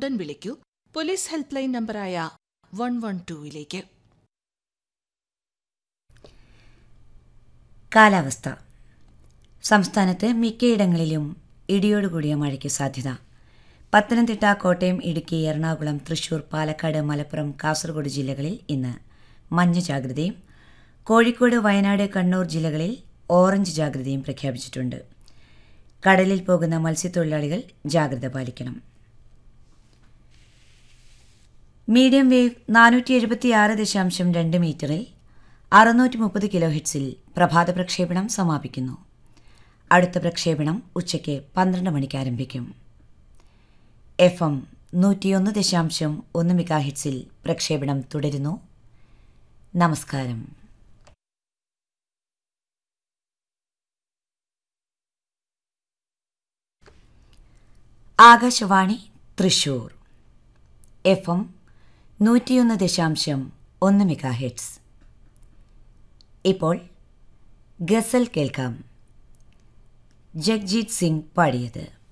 ഉടൻ വിളിക്കൂ police help line നമ്പറായ വൺ വൺ ടൂവിലേക്ക് കാലാവസ്ഥ സംസ്ഥാനത്ത് മിക്കയിടങ്ങളിലും ഇടിയോടുകൂടിയ മഴയ്ക്ക് സാധ്യത പത്തനംതിട്ട കോട്ടയം ഇടുക്കി എറണാകുളം തൃശൂർ പാലക്കാട് മലപ്പുറം കാസർഗോഡ് ജില്ലകളിൽ ഇന്ന് മഞ്ഞ ജാഗ്രതയും കോഴിക്കോട് വയനാട് കണ്ണൂർ ജില്ലകളിൽ ഓറഞ്ച് ജാഗ്രതയും പ്രഖ്യാപിച്ചിട്ടുണ്ട് കടലിൽ പോകുന്ന മത്സ്യത്തൊഴിലാളികൾ ജാഗ്രത പാലിക്കണം മീഡിയം വേവ് നാനൂറ്റി എഴുപത്തി ആറ് ദശാംശം രണ്ട് മീറ്ററിൽ അറുന്നൂറ്റി മുപ്പത് കിലോ ഹെഡ്സിൽ പ്രഭാത പ്രക്ഷേപണം സമാപിക്കുന്നു അടുത്ത പ്രക്ഷേപണം ഉച്ചയ്ക്ക് പന്ത്രണ്ട് മണിക്ക് ആരംഭിക്കും എഫ് എം നൂറ്റിയൊന്ന് ദശാംശം ഒന്ന് മെഗാ ഹെഡ്സിൽ പ്രക്ഷേപണം തുടരുന്നു നമസ്കാരം ആകാശവാണി തൃശൂർ എഫ് എം നൂറ്റിയൊന്ന് ദശാംശം ഒന്ന് മെഗാ ഹെഡ്സ് ഇപ്പോൾ ഗസൽ കേൾക്കാം ജഗ്ജീത് സിംഗ് പാടിയത്